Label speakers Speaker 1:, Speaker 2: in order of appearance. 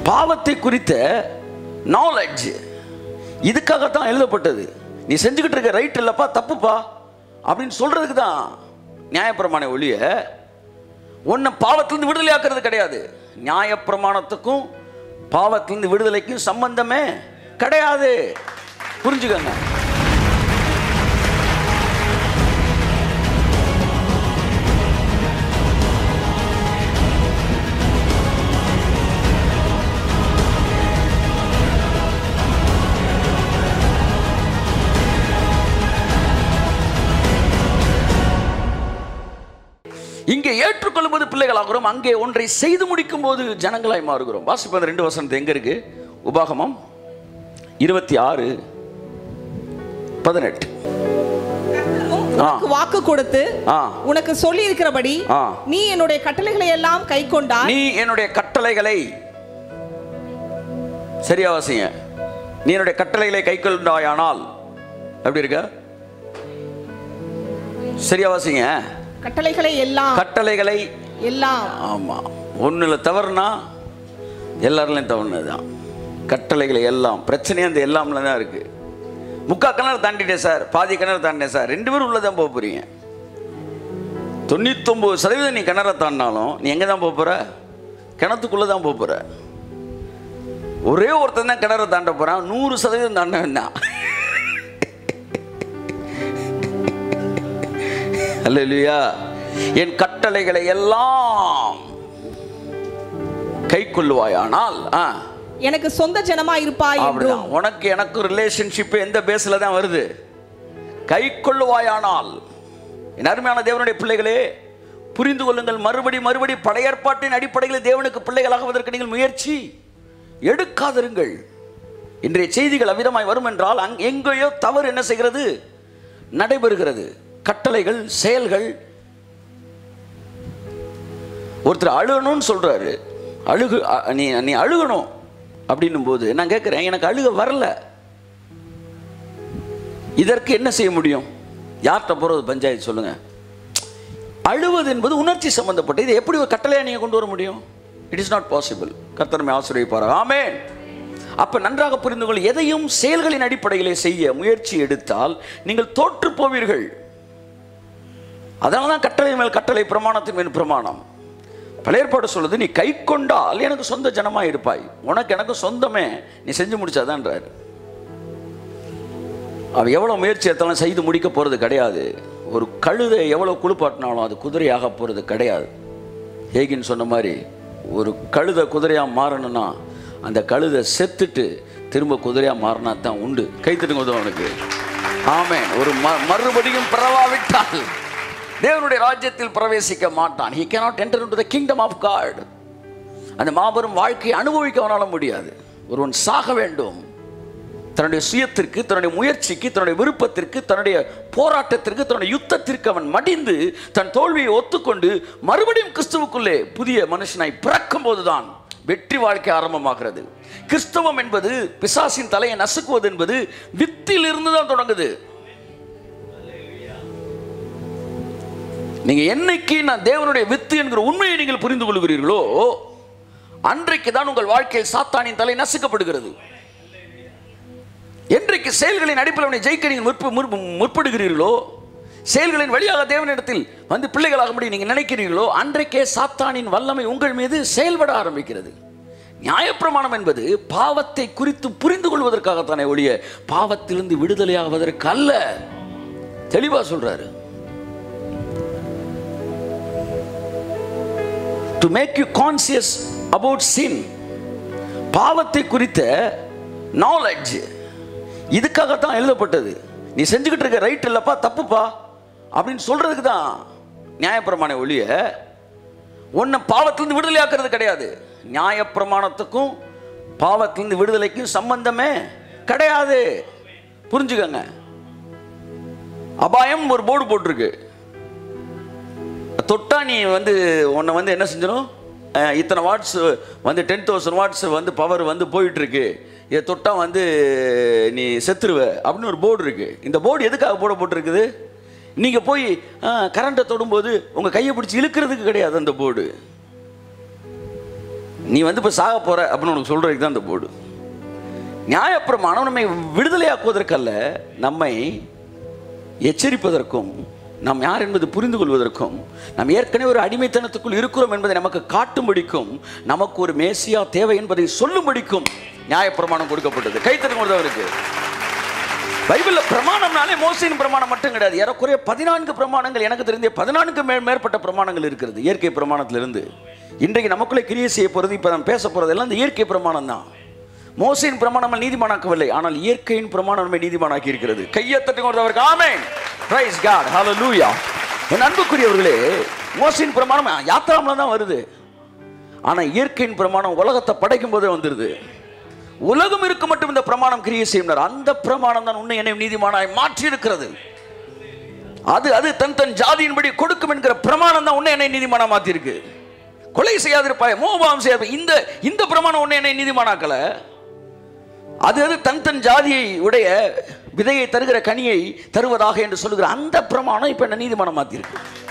Speaker 1: பாவத்தை குறித்த நாலேஜ் இதுக்காகத்தான் எழுதப்பட்டது நீ செஞ்சுக்கிட்டு இருக்க ரைட் இல்லப்பா தப்புப்பா அப்படின்னு சொல்றதுக்கு தான் நியாயப்பிரமாண ஒழிய உன்னை பாவத்திலிருந்து விடுதலையாக்குறது கிடையாது நியாயப்பிரமாணத்துக்கும் பாவத்திலிருந்து விடுதலைக்கும் சம்பந்தமே கிடையாது புரிஞ்சுக்கங்க இங்கே ஏற்றுக்கொள்ளும்போது பிள்ளைகளாகிறோம் அங்கே ஒன்றை செய்து முடிக்கும் போது ஜனங்களாய் மாறுகிறோம் வாசிப்பு அந்த ரெண்டு வசனத்து எங்க இருக்கு உபாகமம் இருபத்தி ஆறு பதினெட்டு
Speaker 2: உனக்கு வாக்கு கொடுத்து
Speaker 1: ஆ
Speaker 2: உனக்கு சொல்லி இருக்கிறபடி
Speaker 1: ஆ.
Speaker 2: நீ என்னுடைய கட்டளைகளை எல்லாம் கை கொண்டாய்
Speaker 1: நீ என்னுடைய கட்டளைகளை சரியா வாசிங்க நீ என்னுடைய கட்டளைகளை கை கொண்டாயானால் எப்படி இருக்க சரியா வாசிங்க
Speaker 2: கட்டளைகளை எல்லாம்
Speaker 1: கட்டளைகளை
Speaker 2: எல்லாம்
Speaker 1: ஆமா ஒண்ணுல தவறுனா எல்லாருலையும் தவறுனதுதான் கட்டளைகளை எல்லாம் பிரச்சனையே அந்த எல்லாம்ல தான் இருக்கு முக்கா கிணறு தாண்டிட்டேன் சார் பாதி கிணறு தாண்டினேன் சார் ரெண்டு பேரும் உள்ள தான் போக போறீங்க தொண்ணூத்தொம்பது சதவீதம் நீ கிணற தாண்டினாலும் நீ எங்கே தான் போக போற கிணத்துக்குள்ளே தான் போக போற ஒரே ஒருத்தன் தான் கிணற தாண்ட போறான் நூறு சதவீதம் தாண்ட வேண்டாம் அல்லேலூயா என் கட்டளைகளை எல்லாம் கை கொள்ளுவாயானால் ஆ
Speaker 2: எனக்கு சொந்த ஜனமா இருப்பாய் என்றும்
Speaker 1: அப்படிதான் உனக்கு எனக்கு ரிலேஷன்ஷிப் எந்த பேஸ்ல தான் வருது கை கொள்ளுவாயானால் என் அருமையான தேவனுடைய பிள்ளைகளே புரிந்து கொள்ளுங்கள் மறுபடி மறுபடி படையற்பாட்டின் அடிப்படையில் தேவனுக்கு பிள்ளைகளாகுவதற்கு நீங்கள் முயற்சி எடுக்காதிருங்கள் இன்றைய செய்திகள் அவ்விதமாய் வரும் என்றால் அங் எங்கேயோ தவறு என்ன செய்கிறது நடைபெறுகிறது கட்டளைகள் செயல்கள் ஒருத்தர் அழுகணும்னு சொல்றாரு அழுகு அ- நீ நீ அழுகணும் அப்படின்னும் போது நான் கேட்குறேன் எனக்கு அழுக வரல இதற்கு என்ன செய்ய முடியும் யார்கிட்ட போகிறது பஞ்சாயத்து சொல்லுங்க அழுவது என்பது உணர்ச்சி சம்பந்தப்பட்ட இது எப்படி ஒரு கட்டளையா நீங்க கொண்டு வர முடியும் இட் இஸ் நாட் பாசிபிள் கர்த்தரமை ஆசிரியப்பார் ஆமென் அப்ப நன்றாக புரிந்து கொள் எதையும் செயல்களின் அடிப்படையிலே செய்ய முயற்சி எடுத்தால் நீங்கள் தோற்று போவீர்கள் அதனால தான் கட்டளை மேல் கட்டளை பிரமாணத்தின் மேல் பிரமாணம் பழையற்பாடு சொல்லுது நீ கை கொண்டால் எனக்கு சொந்த ஜனமா இருப்பாய் உனக்கு எனக்கு சொந்தமே நீ செஞ்சு முடிச்சாதான்றாரு அவன் எவ்வளோ முயற்சி எடுத்தாலும் செய்து முடிக்க போகிறது கிடையாது ஒரு கழுதை எவ்வளோ குளிப்பாட்டினாலும் அது குதிரையாக போகிறது கிடையாது ஹேகின் சொன்ன மாதிரி ஒரு கழுதை குதிரையாக மாறணும்னா அந்த கழுதை செத்துட்டு திரும்ப குதிரையாக மாறினா தான் உண்டு கைத்தட்டுங்க உதவனுக்கு ஆமென் ஒரு ம மறுபடியும் பிறவாவிட்டால் தேவனுடைய ராஜ்யத்தில் பிரவேசிக்க மாட்டான் he cannot enter into the kingdom of god அந்த மாபெரும் வாழ்க்கையை அனுபவிக்க அவனால முடியாது ஒருவன் சாக வேண்டும் தன்னுடைய சுயத்திற்கு தன்னுடைய முயற்சிக்கு தன்னுடைய விருப்பத்திற்கு தன்னுடைய போராட்டத்திற்கு தன்னுடைய யுத்தத்திற்கு அவன் மடிந்து தன் தோல்வியை ஒத்துக்கொண்டு மறுபடியும் கிறிஸ்துவுக்குள்ளே புதிய மனுஷனாய் பிறக்கும் போதுதான் வெற்றி வாழ்க்கை ஆரம்பமாகிறது கிறிஸ்தவம் என்பது பிசாசின் தலையை நசுக்குவது என்பது வித்தில் இருந்து தான் தொடங்குது நீங்க என்னைக்கு நான் தேவனுடைய வித்து என்கிற உண்மையை நீங்கள் புரிந்து கொள்கிறீர்களோ அன்றைக்கு தான் உங்கள் வாழ்க்கையில் சாத்தானின் தலை நசுக்கப்படுகிறது என்றைக்கு செயல்களின் அடிப்படையில் அவனை ஜெயிக்க நீங்கள் முற்பு முற்பு- முற்படுகிறீர்களோ செயல்களின் வழியாக தேவனிடத்தில் வந்து பிள்ளைகளாகும்படி நீங்கள் நினைக்கிறீர்களோ அன்றைக்கே சாத்தானின் வல்லமை உங்கள் மீது செயல்பட ஆரம்பிக்கிறது நியாயப்பிரமாணம் என்பது பாவத்தை குறித்து புரிந்து கொள்வதற்காகத்தானே ஒழிய பாவத்திலிருந்து விடுதலையாவதற்கு அல்ல தெளிவா சொல்றாரு to make you conscious about sin பாவத்தை குறித்த நாலேஜ் இதுக்காகத்தான் எழுதப்பட்டது நீ செஞ்சுக்கிட்டு இருக்க ரைட் இல்லப்பா தப்புப்பா அப்படின்னு சொல்றதுக்கு தான் நியாயப்பிரமாண ஒழிய உன்னை பாவத்திலிருந்து விடுதலையாக்குறது கிடையாது நியாயப்பிரமாணத்துக்கும் பாவத்திலிருந்து விடுதலைக்கும் சம்பந்தமே கிடையாது புரிஞ்சுக்கங்க அபாயம் ஒரு போர்டு போட்டிருக்கு தொட்டா நீ வந்து உன்னை வந்து என்ன செஞ்சிடும் அஹ், இத்தனை வாட்ஸ் வந்து டென் தௌசண்ட் வாட்ஸ் வந்து பவர் வந்து போயிட்டு இருக்கு இதை தொட்டா வந்து நீ செத்துருவ அப்படின்னு ஒரு போர்டு இருக்கு இந்த போர்டு எதுக்காக போட போட்டிருக்குது நீங்க போய் கரண்ட்டை தொடும்போது உங்க கையை பிடிச்சி இழுக்கிறதுக்கு கிடையாது அந்த போர்டு நீ வந்து இப்போ சாக போற அப்படின்னு உனக்கு சொல்றதுக்கு தான் அந்த போர்டு நியாயப்பிரமாணம் நம்மை விடுதலையாக்குவதற்கல்ல நம்மை எச்சரிப்பதற்கும் நாம் யார் என்பது புரிந்து கொள்வதற்கும் நாம் ஏற்கனவே ஒரு அடிமைத்தனத்துக்குள் இருக்கிறோம் என்பதை நமக்கு காட்டும்படிக்கும் நமக்கு ஒரு மேசியா தேவை என்பதை சொல்லும்படிக்கும் நியாயப்பிரமாணம் கொடுக்கப்பட்டது கைத்தறி அவருக்கு பைபிளில் பிரமாணம்னாலே மோசையின் பிரமாணம் மட்டும் கிடையாது ஏறக்குறைய பதினான்கு பிரமாணங்கள் எனக்கு தெரிஞ்ச பதினான்கு மே மேற்பட்ட பிரமாணங்கள் இருக்கிறது இயற்கை பிரமாணத்திலிருந்து இன்றைக்கு நமக்குள்ளே கிரியை செய்ய போகிறது இப்போ நம்ம பேச போகிறது எல்லாம் இந்த இயற்கை பிரமாணம் தான் மோசையின் பிரமாணம் நம்மை நீதிமானாக்கவில்லை ஆனால் இயற்கையின் பிரமாணம் நம்மை நீதிமானாக்கி இருக்கிறது கையை தட்டி கொடுத்தவருக்கு ஆமென் பிரைஸ் காட் ஹalleluya என் அன்புக்குரியவர்களே மோசையின் பிரமாணம் யாத்திராமல தான் வருது ஆனா இயற்கையின் பிரமாணம் உலகத்தை படைக்கும் போதே வந்துருது உலகம் இருக்க மட்டும் இந்த பிரமாணம் கிரியை செய்யும் அந்த பிரமாணம் தான் உன்னை என்னை நீதிமானாய் மாற்றி இருக்கிறது அது அது தன் தன் ஜாதியின்படி கொடுக்கும் என்கிற பிரமாணம் தான் உன்னை என்னை நீதிமானா மாத்தி இருக்கு கொலை செய்யாதிருப்பாய் மோபாவம் செய்யாத இந்த இந்த பிரமாணம் உன்னை என்னை நீதிமானாக்கல அது அது தன் தன் ஜாதியை உடைய விதையை தருகிற கனியை தருவதாக என்று சொல்லுகிற அந்த பிரமாணம் இப்ப என்ன நீதிமானம் மாத்திருக்கு